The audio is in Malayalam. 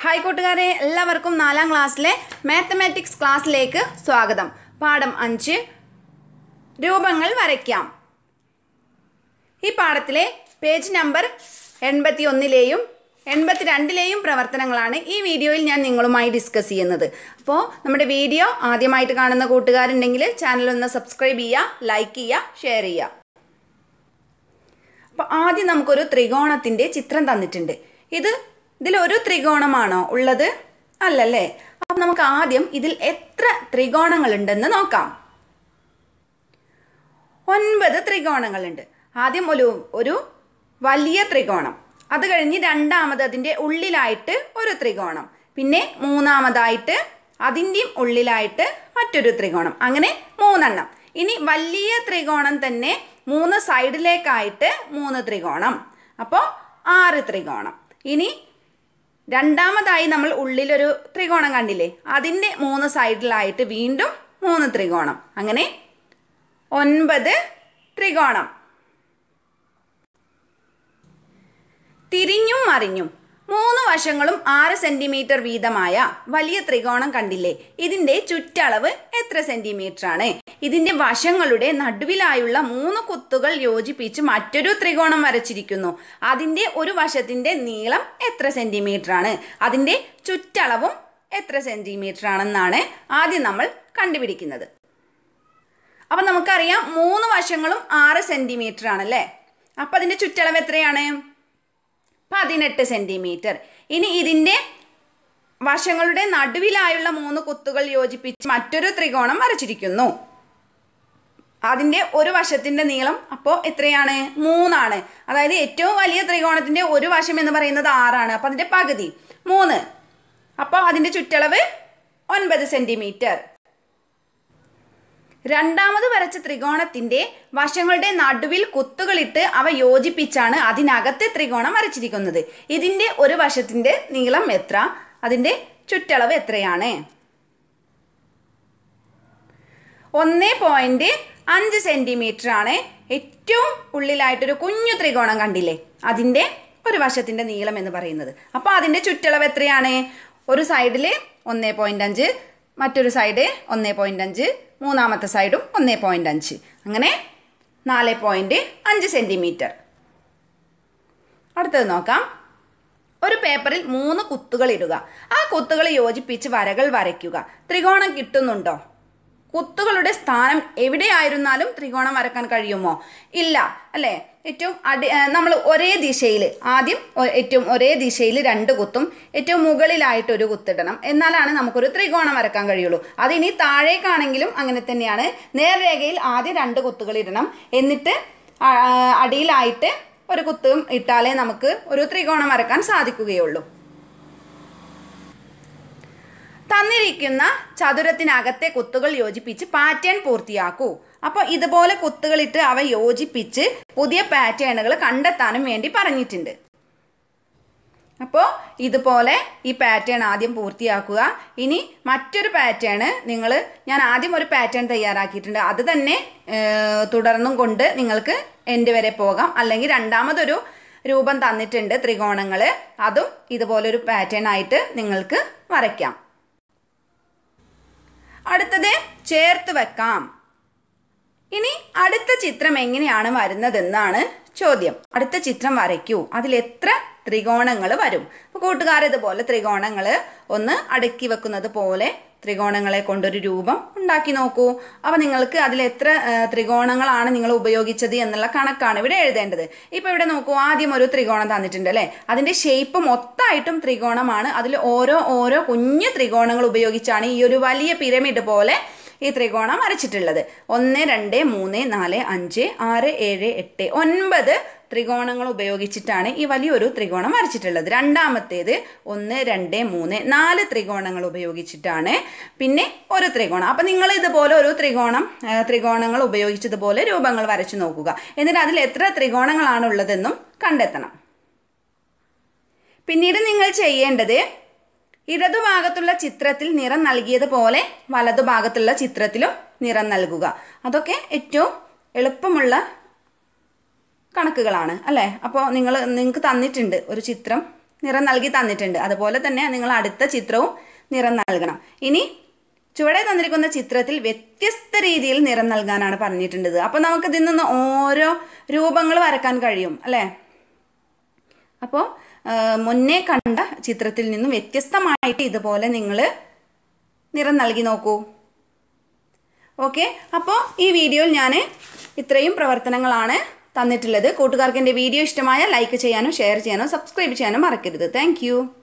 ഹായ് കൂട്ടുകാരെ എല്ലാവർക്കും നാലാം ക്ലാസ്സിലെ മാത്തമാറ്റിക്സ് ക്ലാസ്സിലേക്ക് സ്വാഗതം പാഠം അഞ്ച് രൂപങ്ങൾ വരയ്ക്കാം ഈ പാഠത്തിലെ പേജ് നമ്പർ എൺപത്തി ഒന്നിലെയും എൺപത്തിരണ്ടിലെയും പ്രവർത്തനങ്ങളാണ് ഈ വീഡിയോയിൽ ഞാൻ നിങ്ങളുമായി ഡിസ്കസ് ചെയ്യുന്നത് അപ്പോൾ നമ്മുടെ വീഡിയോ ആദ്യമായിട്ട് കാണുന്ന കൂട്ടുകാരുണ്ടെങ്കിൽ ചാനൽ ഒന്ന് സബ്സ്ക്രൈബ് ചെയ്യുക ലൈക്ക് ചെയ്യുക ഷെയർ ചെയ്യുക അപ്പോൾ ആദ്യം നമുക്കൊരു ത്രികോണത്തിൻ്റെ ചിത്രം തന്നിട്ടുണ്ട് ഇത് ഇതിലൊരു ത്രികോണമാണോ ഉള്ളത് അല്ലല്ലേ അപ്പം നമുക്ക് ആദ്യം ഇതിൽ എത്ര ത്രികോണങ്ങളുണ്ടെന്ന് നോക്കാം ഒൻപത് ത്രികോണങ്ങളുണ്ട് ആദ്യം ഒരു ഒരു വലിയ ത്രികോണം അത് കഴിഞ്ഞ് രണ്ടാമത് അതിൻ്റെ ഉള്ളിലായിട്ട് ഒരു ത്രികോണം പിന്നെ മൂന്നാമതായിട്ട് അതിൻ്റെയും ഉള്ളിലായിട്ട് മറ്റൊരു ത്രികോണം അങ്ങനെ മൂന്നെണ്ണം ഇനി വലിയ ത്രികോണം തന്നെ മൂന്ന് സൈഡിലേക്കായിട്ട് മൂന്ന് ത്രികോണം അപ്പോൾ ആറ് ത്രികോണം ഇനി രണ്ടാമതായി നമ്മൾ ഉള്ളിലൊരു ത്രികോണം കണ്ടില്ലേ അതിൻ്റെ മൂന്ന് സൈഡിലായിട്ട് വീണ്ടും മൂന്ന് ത്രികോണം അങ്ങനെ ഒൻപത് ത്രികോണം തിരിഞ്ഞും മറിഞ്ഞും മൂന്ന് വശങ്ങളും ആറ് സെന്റിമീറ്റർ വീതമായ വലിയ ത്രികോണം കണ്ടില്ലേ ഇതിന്റെ ചുറ്റളവ് എത്ര സെന്റിമീറ്റർ ആണ് ഇതിന്റെ വശങ്ങളുടെ നടുവിലായുള്ള മൂന്ന് കുത്തുകൾ യോജിപ്പിച്ച് മറ്റൊരു ത്രികോണം വരച്ചിരിക്കുന്നു അതിന്റെ ഒരു വശത്തിന്റെ നീളം എത്ര സെന്റിമീറ്റർ ആണ് അതിന്റെ ചുറ്റളവും എത്ര സെന്റിമീറ്റർ ആണെന്നാണ് ആദ്യം നമ്മൾ കണ്ടുപിടിക്കുന്നത് അപ്പം നമുക്കറിയാം മൂന്ന് വശങ്ങളും ആറ് സെന്റിമീറ്റർ ആണല്ലേ അപ്പം അതിന്റെ ചുറ്റളവ് എത്രയാണ് പതിനെട്ട് സെന്റിമീറ്റർ ഇനി ഇതിൻ്റെ വശങ്ങളുടെ നടുവിലായുള്ള മൂന്ന് കുത്തുകൾ യോജിപ്പിച്ച് മറ്റൊരു ത്രികോണം വരച്ചിരിക്കുന്നു അതിൻ്റെ ഒരു വശത്തിൻ്റെ നീളം അപ്പോൾ എത്രയാണ് മൂന്നാണ് അതായത് ഏറ്റവും വലിയ ത്രികോണത്തിൻ്റെ ഒരു വശം എന്ന് പറയുന്നത് ആറാണ് അപ്പോൾ അതിൻ്റെ പകുതി മൂന്ന് അപ്പോൾ അതിൻ്റെ ചുറ്റളവ് ഒൻപത് സെൻറ്റിമീറ്റർ രണ്ടാമത് വരച്ച ത്രികോണത്തിന്റെ വശങ്ങളുടെ നടുവിൽ കുത്തുകളിട്ട് അവ യോജിപ്പിച്ചാണ് അതിനകത്തെ ത്രികോണം വരച്ചിരിക്കുന്നത് ഇതിന്റെ ഒരു വശത്തിന്റെ നീളം എത്ര അതിന്റെ ചുറ്റളവ് എത്രയാണ് ഒന്ന് പോയിന്റ് അഞ്ച് സെന്റിമീറ്റർ ആണ് ഏറ്റവും ഉള്ളിലായിട്ടൊരു കുഞ്ഞു ത്രികോണം കണ്ടില്ലേ അതിന്റെ ഒരു വശത്തിന്റെ നീളം എന്ന് പറയുന്നത് അപ്പോൾ അതിന്റെ ചുറ്റളവ് എത്രയാണ് ഒരു സൈഡിൽ ഒന്ന് പോയിന്റ് അഞ്ച് മറ്റൊരു സൈഡ് ഒന്ന് പോയിന്റ് അഞ്ച് മൂന്നാമത്തെ സൈഡും ഒന്ന് പോയിന്റ് അഞ്ച് അങ്ങനെ നാല് പോയിന്റ് അഞ്ച് സെൻറ്റിമീറ്റർ അടുത്തത് നോക്കാം ഒരു പേപ്പറിൽ മൂന്ന് കുത്തുകൾ ഇടുക ആ കുത്തുകൾ യോജിപ്പിച്ച് വരകൾ വരയ്ക്കുക ത്രികോണം കിട്ടുന്നുണ്ടോ കുത്തുകളുടെ സ്ഥാനം എവിടെയായിരുന്നാലും ത്രികോണം വരക്കാൻ കഴിയുമോ ഇല്ല അല്ലേ ഏറ്റവും അടി നമ്മൾ ഒരേ ദിശയിൽ ആദ്യം ഏറ്റവും ഒരേ ദിശയിൽ രണ്ട് കുത്തും ഏറ്റവും മുകളിലായിട്ട് ഒരു കുത്തിടണം എന്നാലാണ് നമുക്കൊരു ത്രികോണം വരക്കാൻ കഴിയുള്ളൂ അതിനി താഴേക്കാണെങ്കിലും അങ്ങനെ തന്നെയാണ് നേർരേഖയിൽ ആദ്യം രണ്ട് കുത്തുകൾ ഇടണം എന്നിട്ട് അടിയിലായിട്ട് ഒരു കുത്തും ഇട്ടാലേ നമുക്ക് ഒരു ത്രികോണം വരക്കാൻ സാധിക്കുകയുള്ളൂ തന്നിരിക്കുന്ന ചതുരത്തിനകത്തെ കുത്തുകൾ യോജിപ്പിച്ച് പാറ്റേൺ പൂർത്തിയാക്കൂ അപ്പോൾ ഇതുപോലെ കുത്തുകളിട്ട് അവ യോജിപ്പിച്ച് പുതിയ പാറ്റേണുകൾ കണ്ടെത്താനും വേണ്ടി പറഞ്ഞിട്ടുണ്ട് അപ്പോൾ ഇതുപോലെ ഈ പാറ്റേൺ ആദ്യം പൂർത്തിയാക്കുക ഇനി മറ്റൊരു പാറ്റേൺ നിങ്ങൾ ഞാൻ ആദ്യം ഒരു പാറ്റേൺ തയ്യാറാക്കിയിട്ടുണ്ട് അത് തന്നെ തുടർന്നും കൊണ്ട് നിങ്ങൾക്ക് എൻ്റെ വരെ പോകാം അല്ലെങ്കിൽ രണ്ടാമതൊരു രൂപം തന്നിട്ടുണ്ട് ത്രികോണങ്ങൾ അതും ഇതുപോലൊരു പാറ്റേൺ ആയിട്ട് നിങ്ങൾക്ക് വരയ്ക്കാം അടുത്തത് ചേർത്ത് വെക്കാം ഇനി അടുത്ത ചിത്രം എങ്ങനെയാണ് വരുന്നതെന്നാണ് ചോദ്യം അടുത്ത ചിത്രം വരയ്ക്കൂ അതിൽ എത്ര ത്രികോണങ്ങൾ വരും അപ്പോൾ കൂട്ടുകാർ ഇതുപോലെ ത്രികോണങ്ങൾ ഒന്ന് അടുക്കി വെക്കുന്നത് പോലെ ത്രികോണങ്ങളെ കൊണ്ടൊരു രൂപം ഉണ്ടാക്കി നോക്കൂ അപ്പോൾ നിങ്ങൾക്ക് അതിൽ എത്ര ത്രികോണങ്ങളാണ് നിങ്ങൾ ഉപയോഗിച്ചത് എന്നുള്ള കണക്കാണ് ഇവിടെ എഴുതേണ്ടത് ഇപ്പോൾ ഇവിടെ നോക്കൂ ആദ്യം ഒരു ത്രികോണം തന്നിട്ടുണ്ട് അല്ലേ അതിൻ്റെ ഷേപ്പ് മൊത്തമായിട്ടും ത്രികോണമാണ് അതിൽ ഓരോ ഓരോ കുഞ്ഞു ത്രികോണങ്ങൾ ഉപയോഗിച്ചാണ് ഈ ഒരു വലിയ പിരമിഡ് പോലെ ഈ ത്രികോണം വരച്ചിട്ടുള്ളത് ഒന്ന് രണ്ട് മൂന്ന് നാല് അഞ്ച് ആറ് ഏഴ് എട്ട് ഒൻപത് ത്രികോണങ്ങൾ ഉപയോഗിച്ചിട്ടാണ് ഈ വലിയൊരു ത്രികോണം വരച്ചിട്ടുള്ളത് രണ്ടാമത്തേത് ഒന്ന് രണ്ട് മൂന്ന് നാല് ത്രികോണങ്ങൾ ഉപയോഗിച്ചിട്ടാണ് പിന്നെ ഒരു ത്രികോണം അപ്പം നിങ്ങൾ ഇതുപോലെ ഒരു ത്രികോണം ത്രികോണങ്ങൾ ഉപയോഗിച്ചതുപോലെ രൂപങ്ങൾ വരച്ചു നോക്കുക എന്നിട്ട് അതിൽ എത്ര ത്രികോണങ്ങളാണ് ഉള്ളതെന്നും കണ്ടെത്തണം പിന്നീട് നിങ്ങൾ ചെയ്യേണ്ടത് ഇടതുഭാഗത്തുള്ള ചിത്രത്തിൽ നിറം നൽകിയതുപോലെ വലതുഭാഗത്തുള്ള ചിത്രത്തിലും നിറം നൽകുക അതൊക്കെ ഏറ്റവും എളുപ്പമുള്ള കണക്കുകളാണ് അല്ലേ അപ്പോൾ നിങ്ങൾ നിങ്ങൾക്ക് തന്നിട്ടുണ്ട് ഒരു ചിത്രം നിറം നൽകി തന്നിട്ടുണ്ട് അതുപോലെ തന്നെ നിങ്ങൾ അടുത്ത ചിത്രവും നിറം നൽകണം ഇനി ചുവടെ തന്നിരിക്കുന്ന ചിത്രത്തിൽ വ്യത്യസ്ത രീതിയിൽ നിറം നൽകാനാണ് പറഞ്ഞിട്ടുള്ളത് അപ്പോൾ നമുക്ക് ഇതിൽ നിന്ന് ഓരോ രൂപങ്ങൾ വരക്കാൻ കഴിയും അല്ലേ അപ്പോൾ മുന്നേ കണ്ട ചിത്രത്തിൽ നിന്നും വ്യത്യസ്തമായിട്ട് ഇതുപോലെ നിങ്ങൾ നിറം നൽകി നോക്കൂ ഓക്കെ അപ്പോൾ ഈ വീഡിയോയിൽ ഞാൻ ഇത്രയും പ്രവർത്തനങ്ങളാണ് തന്നിട്ടുള്ളത് കൂട്ടുകാർക്ക് എൻ്റെ വീഡിയോ ഇഷ്ടമായ ലൈക്ക് ചെയ്യാനും ഷെയർ ചെയ്യാനും സബ്സ്ക്രൈബ് ചെയ്യാനും മറക്കരുത് താങ്ക്